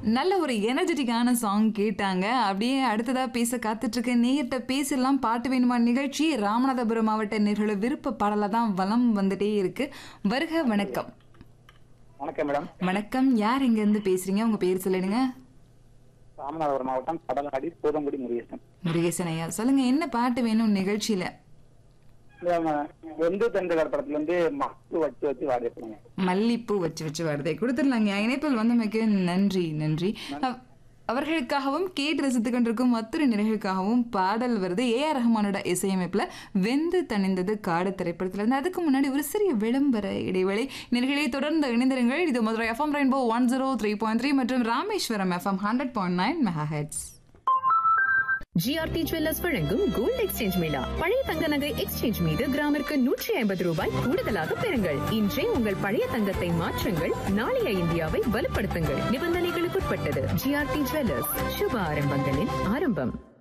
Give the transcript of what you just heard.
நல்ல ஒரு எனர்ஜெட்டிக்கான சாங் கேட்டாங்க அப்படியே அடுத்ததா பேச காத்துட்டு இருக்க நேர்கிட்ட பேசலாம் பாட்டு வேணுமா நிகழ்ச்சி ராமநாதபுரம் மாவட்ட நேர்களோட விருப்ப பாடல தான் வலம் வந்துட்டே இருக்கு வருக வணக்கம் வணக்கம் மேடம் வணக்கம் யார் எங்க இருந்து பேசுறீங்க உங்க பேர் சொல்லிடுங்க ராமநாதபுரம் மாவட்டம் கடலாடி பூதங்குடி முருகேசன் முருகேசன் ஐயா சொல்லுங்க என்ன பாட்டு வேணும் நிகழ்ச்சியில வெந்து தண்டுகார் படத்துல இருந்து மக்கு வச்சு வச்சு வாடிருப்பாங்க மல்லிப்பூ வச்சு வச்சு வருதே கொடுத்துடலாங்க இணைப்பில் வந்தமைக்கு நன்றி நன்றி அவ- அவர்களுக்காகவும் கேட்டு ரசித்துக் கொண்டிருக்கும் மற்றொரு நிலைகளுக்காகவும் பாடல் வருது ஏ ஆர் ரஹ்மானோட இசையமைப்புல வெந்து தணிந்தது காடு திரைப்படத்துல இருந்து அதுக்கு முன்னாடி ஒரு சிறிய விளம்பர இடைவேளை நிலைகளை தொடர்ந்து இணைந்திருங்கள் இது Madurai FM rainbow one zero three point three மற்றும் Rameswaram FM hundred point nine mega hertz GRT jewellers வழங்கும் கோல்ட் எக்ஸ்சேஞ்ச் மேளா பழைய தங்க நகை எக்ஸ்சேஞ்ச் மீது கிராமிற்கு நூற்றி ஐம்பது ரூபாய் கூடுதலாக பெறுங்கள் இன்றே உங்கள் பழைய தங்கத்தை மாற்றுங்கள் நாளைய இந்தியாவை வலுப்படுத்துங்கள் நிபந்தனைகளுக்குட்பட்டது ஜிஆர்டி ஜுவல்லர்ஸ் சுப ஆரம்பங்களின் ஆரம்பம்